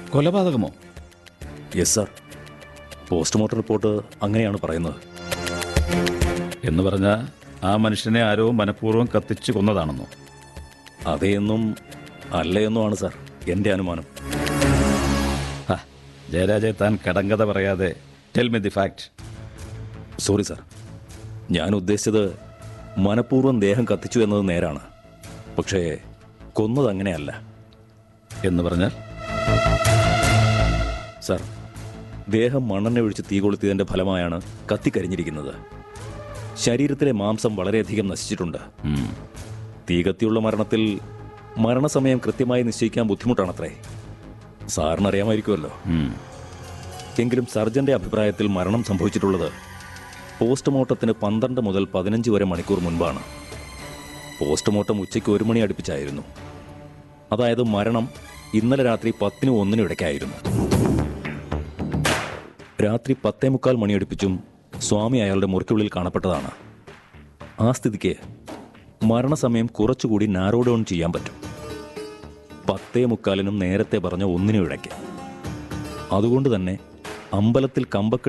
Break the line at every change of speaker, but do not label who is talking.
കൊലപാതകമോ
yes sir postmortem report അങ്ങനെയാണ് പറയുന്നത്
എന്ന് പറഞ്ഞാൽ ആ മനുഷ്യനെ ആരോ മനഃപൂർവ്വം കത്തിച്ചു കൊന്നതാണെന്നോ
അതേയെന്നും അല്ലയെന്നുമാണ് സാർ എൻ്റെ അനുമാനം
ഹ, ജയരാജെ താൻ കടങ്കഥ പറയാതെ tell me the fact
sorry sir ഞാൻ ഉദ്ദേശിച്ചത് മനഃപൂർവ്വം ദേഹം കത്തിച്ചു എന്നത് നേരാണ് പക്ഷേ കൊന്നത് അങ്ങനെയല്ല
എന്ന് പറഞ്ഞാൽ
സാർ ദേഹം മണ്ണെണ്ണ ഒഴിച്ച് തീ കൊളുത്തിയതിന്റെ ഫലമായാണ് കത്തിക്കരിഞ്ഞിരിക്കുന്നത് ശരീരത്തിലെ മാംസം വളരെയധികം നശിച്ചിട്ടുണ്ട്
ഉം,
തീ കത്തിയുള്ള മരണത്തിൽ മരണസമയം കൃത്യമായി നിശ്ചയിക്കാൻ ബുദ്ധിമുട്ടാണത്രേ സാറിനറിയാമായിരിക്കുമല്ലോ
ഉം.
എങ്കിലും സർജന്റെ അഭിപ്രായത്തിൽ മരണം സംഭവിച്ചിട്ടുള്ളത് പോസ്റ്റ്മോർട്ടത്തിന് പന്ത്രണ്ട് മുതൽ പതിനഞ്ച് വരെ മണിക്കൂർ മുൻപാണ് പോസ്റ്റ്മോർട്ടം ഉച്ചയ്ക്ക് ഒരു മണി അടുപ്പിച്ചായിരുന്നു അതായത് മരണം ഇന്നലെ രാത്രി പത്തിനും ഒന്നിനും ഇടയ്ക്കായിരുന്നു രാത്രി പത്തേ മുക്കാൽ മണിയടുപ്പിച്ചും സ്വാമി അയാളുടെ മുറിക്കുള്ളിൽ കാണപ്പെട്ടതാണ് ആ സ്ഥിതിക്ക് മരണസമയം കുറച്ചുകൂടി നാരോ ഡൗൺ ചെയ്യാൻ പറ്റും പത്തേ മുക്കാലിനും നേരത്തെ പറഞ്ഞ ഒന്നിനും ഇടയ്ക്ക് അതുകൊണ്ട് തന്നെ അമ്പലത്തിൽ കമ്പക്കെട്ട്